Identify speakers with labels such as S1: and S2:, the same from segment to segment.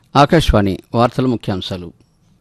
S1: ఆకాశవాణి వార్తల ముఖ్యాంశాలు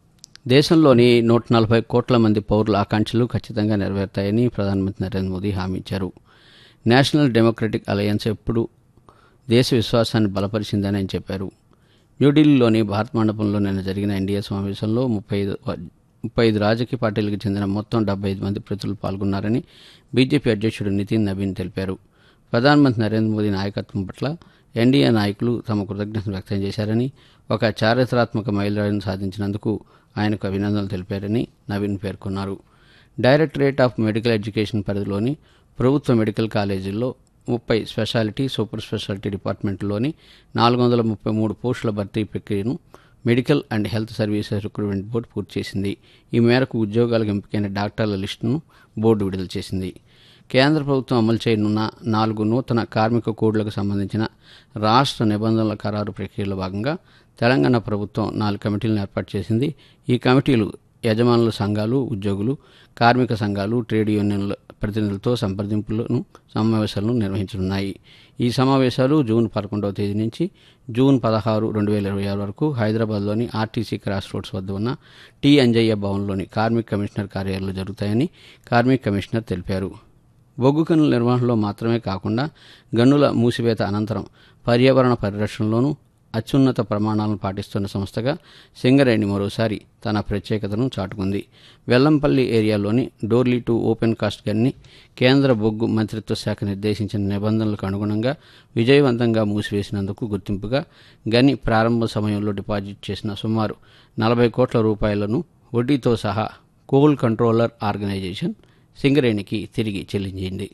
S1: దేశంలోని నూట నలభై కోట్ల మంది పౌరుల ఆకాంక్షలు ఖచ్చితంగా నెరవేరుతాయని ప్రధానమంత్రి నరేంద్ర మోదీ హామీ ఇచ్చారు నేషనల్ డెమోక్రటిక్ అలయన్స్ ఎప్పుడు దేశ విశ్వాసాన్ని బలపరిచిందని ఆయన చెప్పారు న్యూఢిల్లీలోని భారత్ మండపంలో నిన్న జరిగిన ఎన్డీఏ సమావేశంలో ముప్పై ఐదు ముప్పై ఐదు రాజకీయ పార్టీలకు చెందిన మొత్తం డెబ్బై ఐదు మంది ప్రతినిధులు పాల్గొన్నారని బీజేపీ అధ్యక్షుడు నితిన్ నవీన్ తెలిపారు ప్రధానమంత్రి నరేంద్ర మోదీ నాయకత్వం పట్ల ఎన్డీఏ నాయకులు తమ కృతజ్ఞతను వ్యక్తం చేశారని ఒక చారిత్రాత్మక మైలురాయిని సాధించినందుకు ఆయనకు అభినందనలు తెలిపారని నవీన్ పేర్కొన్నారు డైరెక్టరేట్ ఆఫ్ మెడికల్ ఎడ్యుకేషన్ పరిధిలోని ప్రభుత్వ మెడికల్ కాలేజీల్లో ముప్పై స్పెషాలిటీ సూపర్ స్పెషాలిటీ డిపార్ట్మెంట్లోని నాలుగు వందల ముప్పై మూడు పోస్టుల భర్తీ ప్రక్రియను medical and health services recruitment board పూర్తి చేసింది ఈ మేరకు ఉద్యోగాలకు ఎంపికైన డాక్టర్ల లిస్టును బోర్డు విడుదల చేసింది కేంద్ర ప్రభుత్వం అమలు చేయనున్న నాలుగు నూతన కార్మిక కోడ్లకు సంబంధించిన రాష్ట్ర నిబంధనల ఖరారు ప్రక్రియలో భాగంగా తెలంగాణ ప్రభుత్వం నాలుగు కమిటీలను ఏర్పాటు చేసింది ఈ కమిటీలు యజమానుల సంఘాలు ఉద్యోగులు కార్మిక సంఘాలు ట్రేడ్ యూనియన్ల ప్రతినిధులతో సంప్రదింపులను సమావేశాలను నిర్వహించనున్నాయి ఈ సమావేశాలు జూన్ పదకొండవ తేదీ నుంచి జూన్ పదహారు రెండు వేల ఇరవై ఆరు వరకు హైదరాబాద్లోని ఆర్టీసీ క్రాస్ రోడ్స్ వద్ద ఉన్న టీ అంజయ్య భవన్లోని కార్మిక కమిషనర్ కార్యాలయంలో జరుగుతాయని కార్మిక కమిషనర్ తెలిపారు బొగ్గు గనుల నిర్వహణలో మాత్రమే కాకుండా గనుల మూసివేత అనంతరం పర్యావరణ పరిరక్షణలోనూ అత్యున్నత ప్రమాణాలను పాటిస్తున్న సంస్థగా సింగరేణి మరోసారి తన ప్రత్యేకతను చాటుకుంది వెల్లంపల్లి ఏరియాలోని డోర్లీ టు ఓపెన్ కాస్ట్ గన్ని కేంద్ర బొగ్గు మంత్రిత్వ శాఖ నిర్దేశించిన నిబంధనలకు అనుగుణంగా విజయవంతంగా మూసివేసినందుకు గుర్తింపుగా గని ప్రారంభ సమయంలో డిపాజిట్ చేసిన సుమారు నలభై కోట్ల రూపాయలను వడ్డీతో సహా కోల్ కంట్రోలర్ ఆర్గనైజేషన్ సింగరేణికి తిరిగి చెల్లించింది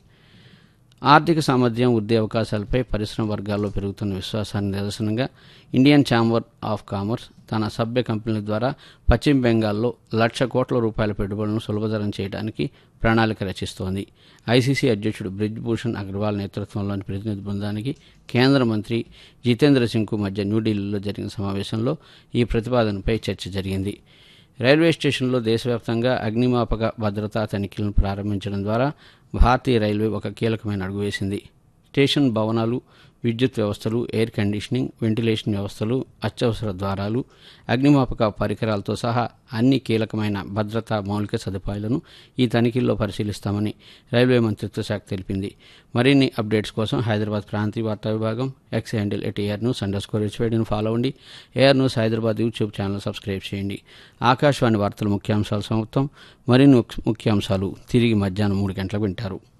S1: ఆర్థిక సామర్థ్యం వృద్ధి అవకాశాలపై పరిశ్రమ వర్గాల్లో పెరుగుతున్న విశ్వాసాన్ని నిదర్శనంగా ఇండియన్ ఛాంబర్ ఆఫ్ కామర్స్ తన సభ్య కంపెనీల ద్వారా పశ్చిమ బెంగాల్లో లక్ష కోట్ల రూపాయల పెట్టుబడులను సులభతరం చేయడానికి ప్రణాళిక రచిస్తోంది ఐసీసీ అధ్యక్షుడు బ్రిజ్భూషణ్ అగర్వాల్ నేతృత్వంలోని ప్రతినిధి బృందానికి కేంద్ర మంత్రి జితేంద్ర సింగ్కు మధ్య న్యూఢిల్లీలో జరిగిన సమావేశంలో ఈ ప్రతిపాదనపై చర్చ జరిగింది రైల్వే స్టేషన్లో దేశవ్యాప్తంగా అగ్నిమాపక భద్రతా తనిఖీలను ప్రారంభించడం ద్వారా భారతీయ రైల్వే ఒక కీలకమైన అడుగు వేసింది స్టేషన్ భవనాలు విద్యుత్ వ్యవస్థలు ఎయిర్ కండిషనింగ్ వెంటిలేషన్ వ్యవస్థలు అత్యవసర ద్వారాలు అగ్నిమాపక పరికరాలతో సహా అన్ని కీలకమైన భద్రతా మౌలిక సదుపాయాలను ఈ తనిఖీల్లో పరిశీలిస్తామని రైల్వే మంత్రిత్వ శాఖ తెలిపింది మరిన్ని అప్డేట్స్ కోసం హైదరాబాద్ ప్రాంతీయ వార్తా విభాగం X handle at AR news underscore స్కోర్ హెచ్వైడీని ఫాలో అవ్వండి AR news Hyderabad YouTube channel subscribe చేయండి ఆకాశవాణి వార్తల ముఖ్యాంశాలు సమాప్తం మరిన్ని ముఖ్యాంశాలు తిరిగి మధ్యాహ్నం మూడు గంటలకు వింటారు